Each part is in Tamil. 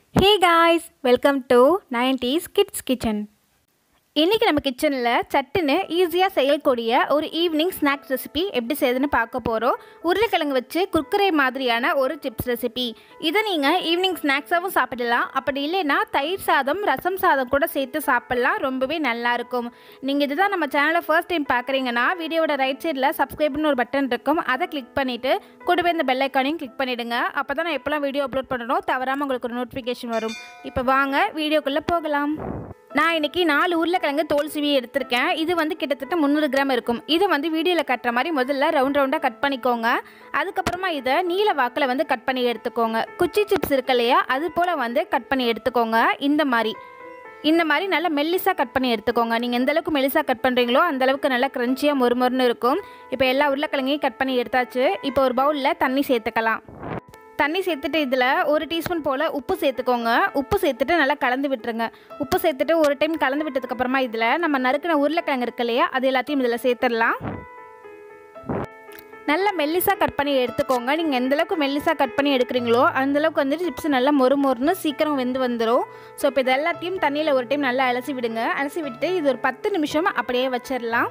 hey guys welcome to nineties kids kitchen இன்றைக்கி நம்ம கிச்சனில் சட்டுன்னு ஈஸியாக செய்யக்கூடிய ஒரு ஈவினிங் ஸ்நாக்ஸ் ரெசிபி எப்படி செய்யுதுன்னு பார்க்க போகிறோம் உருளைக்கிழங்கு வச்சு குர்குரே மாதிரியான ஒரு சிப்ஸ் ரெசிபி இதை நீங்கள் ஈவினிங் ஸ்நாக்ஸாகவும் சாப்பிடலாம் அப்படி இல்லைன்னா தயிர் சாதம் ரசம் சாதம் கூட சேர்த்து சாப்பிட்லாம் ரொம்பவே நல்லாயிருக்கும் நீங்கள் இதுதான் நம்ம சேனலை ஃபர்ஸ்ட் டைம் பார்க்குறீங்கன்னா வீடியோவோட ரைட் சைடில் சப்ஸ்கிரைப்னு ஒரு பட்டன் இருக்கும் அதை கிளிக் பண்ணிவிட்டு கூடவே இந்த பெல் ஐக்கானையும் கிளிக் பண்ணிவிடுங்க அப்போ தான் நான் எப்போல்லாம் வீடியோ அப்லோட் பண்ணணும் தவறாமல் உங்களுக்கு ஒரு நோட்டிஃபிகேஷன் வரும் இப்போ வாங்க வீடியோக்குள்ளே போகலாம் நான் இன்னைக்கு நாலு உருளைக்கிழங்கு தோல் சிவி எடுத்திருக்கேன் இது வந்து கிட்டத்தட்ட முந்நூறு கிராம் இருக்கும் இதை வந்து வீடியோவில் கட்டுற மாதிரி முதல்ல ரவுண்ட் ரவுண்டாக கட் பண்ணிக்கோங்க அதுக்கப்புறமா இதை நீல வாக்கில் வந்து கட் பண்ணி எடுத்துக்கோங்க குச்சி சிப்ஸ் இருக்கு இல்லையா அது போல் வந்து கட் பண்ணி எடுத்துக்கோங்க இந்த மாதிரி இந்த மாதிரி நல்லா மெல்லிஸாக கட் பண்ணி எடுத்துக்கோங்க நீங்கள் எந்த அளவுக்கு மெல்லிஸாக கட் பண்ணுறீங்களோ அந்த அளவுக்கு நல்லா க்ரன்ச்சியாக மொறுமொறுன்னு இருக்கும் இப்போ எல்லா உருளைக்கிழங்கையும் கட் பண்ணி எடுத்தாச்சு இப்போ ஒரு பவுலில் தண்ணி சேர்த்துக்கலாம் தண்ணி சேர்த்துட்டு இதில் ஒரு டீஸ்பூன் போல் உப்பு சேர்த்துக்கோங்க உப்பு சேர்த்துட்டு நல்லா கலந்து விட்டுருங்க உப்பு சேர்த்துட்டு ஒரு டைம் கலந்து விட்டதுக்கப்புறமா இதில் நம்ம நறுக்கின உருளைக்கிழங்கு இருக்கு இல்லையா அது எல்லாத்தையும் இதில் சேர்த்துடலாம் நல்லா மெல்லிஸாக கட் பண்ணி எடுத்துக்கோங்க நீங்கள் எந்த அளவுக்கு மெல்லிஸாக கட் பண்ணி எடுக்கிறீங்களோ அந்தளவுக்கு வந்துட்டு சிப்ஸ் நல்லா மொறு மொறுன்னு சீக்கிரம் வெந்து வந்துடும் ஸோ இப்போ இது எல்லாத்தையும் தண்ணியில் ஒரு டைம் நல்லா அலசி விடுங்க அலசி விட்டு இது ஒரு பத்து நிமிஷம் அப்படியே வச்சிடலாம்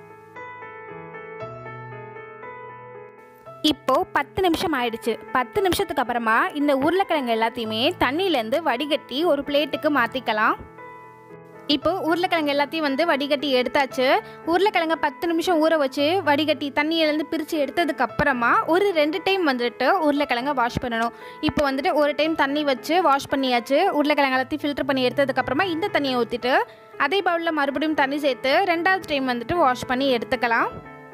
இப்போ பத்து நிமிஷம் ஆயிடுச்சு பத்து நிமிஷத்துக்கு அப்புறமா இந்த உருளைக்கிழங்கு எல்லாத்தையுமே தண்ணியிலேருந்து வடிகட்டி ஒரு பிளேட்டுக்கு மாற்றிக்கலாம் இப்போ உருளைக்கிழங்கு எல்லாத்தையும் வந்து வடிகட்டி எடுத்தாச்சு உருளைக்கிழங்க பத்து நிமிஷம் ஊற வச்சு வடிகட்டி தண்ணியிலேருந்து பிரித்து எடுத்ததுக்கு அப்புறமா ஒரு ரெண்டு டைம் வந்துட்டு உருளைக்கிழங்க வாஷ் பண்ணணும் இப்போ வந்துட்டு ஒரு டைம் தண்ணி வச்சு வாஷ் பண்ணியாச்சு உருளைக்கிழங்கு எல்லாத்தையும் ஃபில்டர் பண்ணி எடுத்ததுக்கப்புறமா இந்த தண்ணியை ஊற்றிட்டு அதே பவுலில் மறுபடியும் தண்ணி சேர்த்து ரெண்டாவது டைம் வந்துட்டு வாஷ் பண்ணி எடுத்துக்கலாம்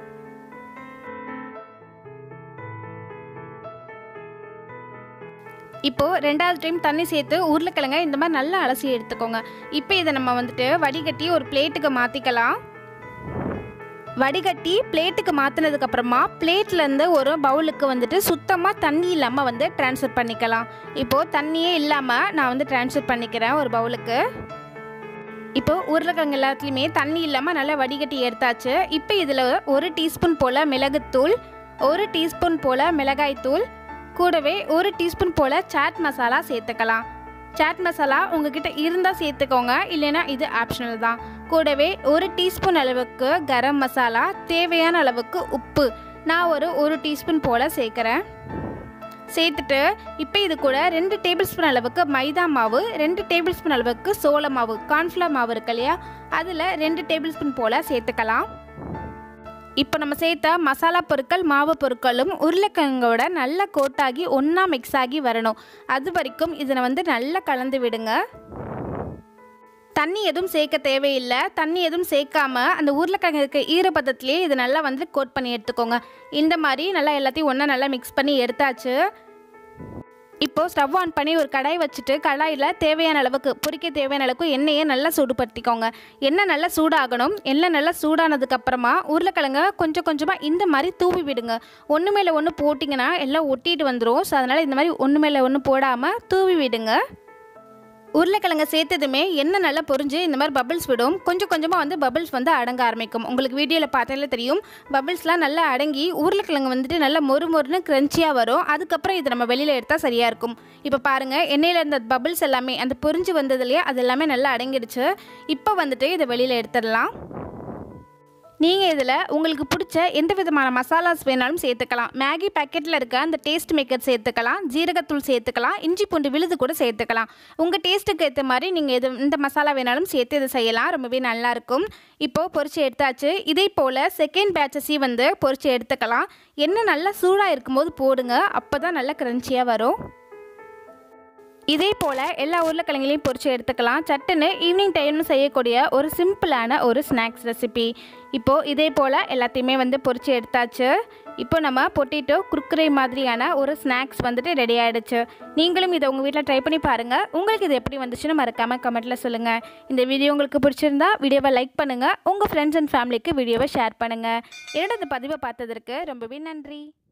இப்போது ரெண்டாவது டைம் தண்ணி சேர்த்து உருளைக்கிழங்க இந்த மாதிரி நல்லா அலசி எடுத்துக்கோங்க இப்போ இதை நம்ம வந்துட்டு வடிகட்டி ஒரு பிளேட்டுக்கு மாற்றிக்கலாம் வடிகட்டி பிளேட்டுக்கு மாற்றினதுக்கப்புறமா பிளேட்லேருந்து ஒரு பவுலுக்கு வந்துட்டு சுத்தமாக தண்ணி இல்லாமல் வந்து ட்ரான்ஸ்ஃபர் பண்ணிக்கலாம் இப்போது தண்ணியே இல்லாமல் நான் வந்து ட்ரான்ஸ்ஃபர் பண்ணிக்கிறேன் ஒரு பவுலுக்கு இப்போ உருளைக்கிழங்கு எல்லாத்துலேயுமே தண்ணி இல்லாமல் நல்லா வடிகட்டி எடுத்தாச்சு இப்போ இதில் ஒரு டீஸ்பூன் போல் மிளகுத்தூள் ஒரு டீஸ்பூன் போல் மிளகாய்த்தூள் கூடவே ஒரு டீஸ்பூன் போல் சாட் மசாலா சேர்த்துக்கலாம் சாட் மசாலா உங்ககிட்ட இருந்தால் சேர்த்துக்கோங்க இல்லைன்னா இது ஆப்ஷனல் தான் கூடவே ஒரு டீஸ்பூன் அளவுக்கு கரம் மசாலா தேவையான அளவுக்கு உப்பு நான் ஒரு ஒரு டீஸ்பூன் போல் சேர்க்குறேன் சேர்த்துட்டு இப்போ இது கூட ரெண்டு டேபிள் ஸ்பூன் அளவுக்கு மைதா மாவு ரெண்டு டேபிள் ஸ்பூன் அளவுக்கு சோள மாவு கார்ன்ஃப்ளவர் மாவு இருக்கு இல்லையா அதில் ரெண்டு டேபிள் ஸ்பூன் போல் சேர்த்துக்கலாம் இப்போ நம்ம சேர்த்த மசாலா பொருட்கள் மாவு பொருட்களும் உருளைக்கிழங்கோட நல்லா கோட்டாகி ஒன்றா மிக்ஸ் ஆகி வரணும் அது வரைக்கும் இதை வந்து நல்லா கலந்து விடுங்க தண்ணி எதுவும் சேர்க்க தேவையில்லை தண்ணி எதுவும் சேர்க்காம அந்த உருளைக்கிழங்கு இருக்க ஈரப்பதத்திலே இது நல்லா வந்து கோட் பண்ணி எடுத்துக்கோங்க இந்த மாதிரி நல்லா எல்லாத்தையும் ஒன்றா நல்லா மிக்ஸ் பண்ணி எடுத்தாச்சு இப்போது ஸ்டவ் ஆன் பண்ணி ஒரு கடாய் வச்சுட்டு கடாயில் தேவையான அளவுக்கு பொரிக்க தேவையான அளவுக்கு எண்ணெயை நல்லா சூடுபடுத்திக்கோங்க எண்ணெய் நல்லா சூடாகணும் எண்ணெய் நல்லா சூடானதுக்கப்புறமா உருளைக்கிழங்க கொஞ்சம் கொஞ்சமாக இந்த மாதிரி தூவி விடுங்க ஒன்று மேலே ஒன்று போட்டிங்கன்னா எல்லாம் ஒட்டிட்டு வந்துடும் ஸோ அதனால் இந்த மாதிரி ஒன்று மேலே ஒன்று போடாமல் தூவி விடுங்க உருளைக்கிழங்க சேர்த்ததுமே எண்ணெய் நல்லா பொரிஞ்சு இந்த மாதிரி பபிள்ஸ் விடும் கொஞ்சம் கொஞ்சமாக வந்து பபிள்ஸ் வந்து அடங்க ஆரம்பிக்கும் உங்களுக்கு வீடியோவில் பார்த்தாலே தெரியும் பபிள்ஸ்லாம் நல்லா அடங்கி உருளைக்கிழங்கு வந்துட்டு நல்லா மொறு மொறுன்னு க்ரன்ச்சியாக வரும் அதுக்கப்புறம் இது நம்ம வெளியில் எடுத்தால் சரியாக இருக்கும் இப்போ பாருங்கள் எண்ணெயில் இருந்த பபிள்ஸ் எல்லாமே அந்த பொரிஞ்சு வந்ததுலேயே அது எல்லாமே நல்லா அடங்கிடுச்சு இப்போ வந்துட்டு இதை வெளியில் எடுத்துடலாம் நீங்கள் இதில் உங்களுக்கு பிடிச்ச எந்த விதமான மசாலாஸ் வேணாலும் சேர்த்துக்கலாம் மேகி பேக்கெட்டில் இருக்க அந்த டேஸ்ட் மேக்கர் சேர்த்துக்கலாம் ஜீரகத்தூள் சேர்த்துக்கலாம் இஞ்சி பூண்டு விழுது கூட சேர்த்துக்கலாம் உங்கள் டேஸ்ட்டுக்கு ஏற்ற மாதிரி நீங்கள் எது இந்த மசாலா வேணாலும் சேர்த்து இதை செய்யலாம் ரொம்பவே நல்லாயிருக்கும் இப்போது பொரிச்சு எடுத்தாச்சு இதே போல் செகண்ட் பேட்சஸி வந்து பொரிச்சு எடுத்துக்கலாம் எண்ணெய் நல்லா சூடாக இருக்கும்போது போடுங்க அப்போ தான் நல்லா க்ரன்ச்சியாக வரும் இதே போல் எல்லா உருளைக்கிழங்குலையும் பொரிச்சு எடுத்துக்கலாம் சட்டுன்னு ஈவினிங் டைம்னு செய்யக்கூடிய ஒரு சிம்பிளான ஒரு ஸ்நாக்ஸ் ரெசிபி இப்போது இதே போல் எல்லாத்தையுமே வந்து பொரிச்சு எடுத்தாச்சு இப்போ நம்ம பொட்டேட்டோ குர்குரே மாதிரியான ஒரு ஸ்நாக்ஸ் வந்துட்டு ரெடி ஆகிடுச்சு நீங்களும் இதை உங்கள் வீட்டில் ட்ரை பண்ணி பாருங்கள் உங்களுக்கு இது எப்படி வந்துச்சுன்னு மறக்காமல் கமெண்ட்டில் சொல்லுங்கள் இந்த வீடியோ உங்களுக்கு பிடிச்சிருந்தா வீடியோவை லைக் பண்ணுங்கள் உங்கள் ஃப்ரெண்ட்ஸ் அண்ட் ஃபேமிலிக்கு வீடியோவை ஷேர் பண்ணுங்கள் என்னோட இந்த பதிவை பார்த்ததற்கு ரொம்பவே நன்றி